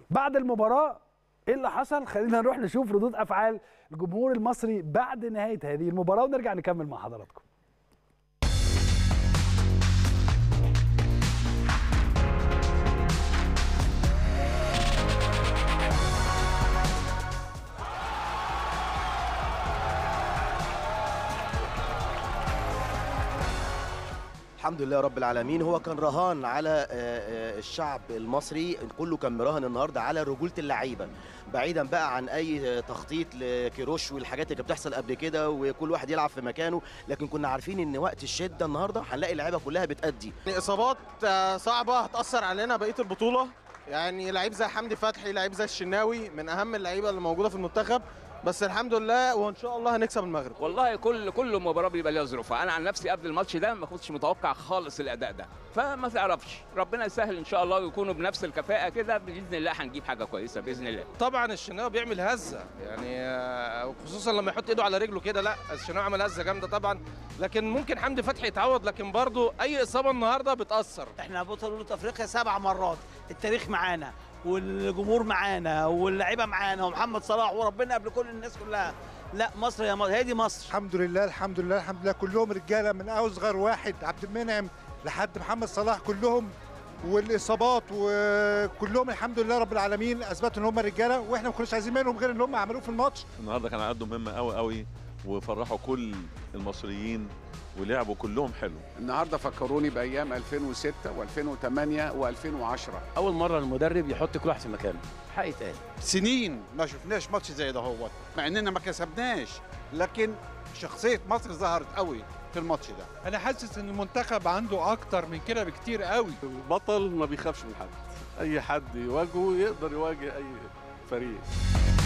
بعد المباراه ايه اللي حصل خلينا نروح نشوف ردود افعال الجمهور المصري بعد نهايه هذه المباراه ونرجع نكمل مع حضراتكم الحمد لله رب العالمين هو كان رهان على آه، آه، الشعب المصري كله كان مراهن النهارده على رجوله اللعيبه بعيدا بقى عن اي تخطيط لكيروش والحاجات اللي كانت بتحصل قبل كده وكل واحد يلعب في مكانه لكن كنا عارفين ان وقت الشده النهارده هنلاقي اللعيبه كلها بتأدي يعني اصابات آه، صعبه هتاثر علينا بقيه البطوله يعني لعيب زي حمدي فتحي لعيب زي الشناوي من اهم اللعيبه اللي موجوده في المنتخب بس الحمد لله وان شاء الله هنكسب المغرب والله كل كل مباراه بيبقى ليها ظروفها انا عن نفسي قبل الماتش ده ما كنتش متوقع خالص الاداء ده فما تعرفش ربنا يسهل ان شاء الله ويكونوا بنفس الكفاءه كده باذن الله هنجيب حاجه كويسه باذن الله طبعا الشناوي بيعمل هزه يعني آه، خصوصا لما يحط ايده على رجله كده لا الشناوي عمل هزه جامده طبعا لكن ممكن حمدي فتحي يتعوض لكن برضه اي اصابه النهارده بتاثر احنا بطولة افريقيا سبع مرات التاريخ معانا والجمهور معانا واللعيبه معانا ومحمد صلاح وربنا قبل كل الناس كلها لا مصر يا مصر هي دي مصر الحمد لله الحمد لله الحمد لله كلهم رجاله من اصغر واحد عبد المنعم لحد محمد صلاح كلهم والاصابات وكلهم الحمد لله رب العالمين اثبتوا ان هم رجاله واحنا ما كناش عايزين منهم غير ان هم عملوه في الماتش النهارده كان عقدهم مهمه قوي قوي وفرحوا كل المصريين ولعبوا كلهم حلو النهارده فكروني بايام 2006 و2008 و2010 اول مره المدرب يحط كل واحد في مكانه حق يتقال سنين ما شفناش ماتش زي ده هو مع اننا ما كسبناش لكن شخصيه مصر ظهرت قوي في الماتش ده انا حاسس ان المنتخب عنده اكتر من كده بكتير قوي البطل ما بيخافش من حد اي حد يواجهه يقدر يواجه اي فريق